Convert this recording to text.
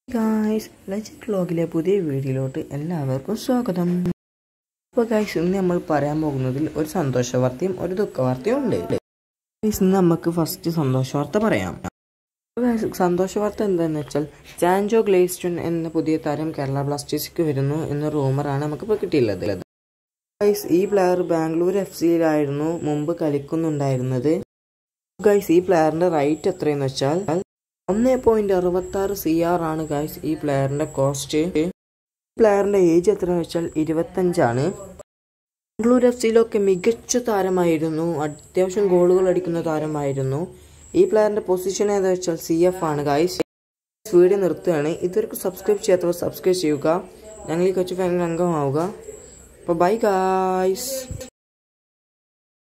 guys ലജിക് വ്ലോഗിലെ പുതിയ വീഡിയോയിലോട്ട് എല്ലാവർക്കും സ്വാഗതം അപ്പോൾ ഗായ്സ് ഇന്ന് നമ്മൾ പറയാൻ പോകുന്നതിൽ ഒരു സന്തോഷ വാർത്തയും ഒരു ദുഃഖ വാർത്തയും ഉണ്ട് ഗായ്സ് ഇന്ന് നമുക്ക് ഫസ്റ്റ് സന്തോഷ വാർത്ത പറയാം അപ്പോൾ guys, സന്തോഷ വാർത്ത എന്താണെന്ന് വെച്ചാൽ ജാൻജോ ഗ്ലേസ്റ്റൺ എന്ന പുതിയ താരം കേരള ബ്ലാസ്റ്റേഴ്സിക്ക് വരുന്നു എന്ന റൂമറാണ് നമുക്കിപ്പോൾ കിട്ടിയുള്ളത് ഗൈസ് ഈ പ്ലെയർ ബാംഗ്ലൂർ എഫ് സിയിലായിരുന്നു മുമ്പ് കളിക്കുന്നുണ്ടായിരുന്നത് ഗൈസ് ഈ പ്ലെയറിന്റെ റേറ്റ് എത്രയെന്ന് വെച്ചാൽ ഒന്നേ പോയിന്റ് അറുപത്തി ആറ് സി ആർ ആണ് ഗൈസ് ഈ പ്ലെയറിന്റെ കോസ്റ്റ് പ്ലെയറിന്റെ ഏജ് എത്രയെന്ന് വെച്ചാൽ ഇരുപത്തഞ്ചാണ് ബാംഗ്ലൂർ എഫ് സിയിലൊക്കെ മികച്ച താരമായിരുന്നു അത്യാവശ്യം ഗോളുകൾ അടിക്കുന്ന താരമായിരുന്നു ഈ പ്ലെയറിന്റെ പൊസിഷൻ ഏതാ വെച്ചാൽ സി എഫ് ആണ് ഗൈസ് വീഡിയോ നിർത്തുകയാണ് ഇതുവരെ സബ്സ്ക്രൈബ് ചെയ്യാത്തവർ സബ്സ്ക്രൈബ് ചെയ്യുക ഞങ്ങൾ ഈ കൊച്ചു ഫാമിലി അംഗമാവുക അപ്പോൾ ബൈ ഗായ്സ്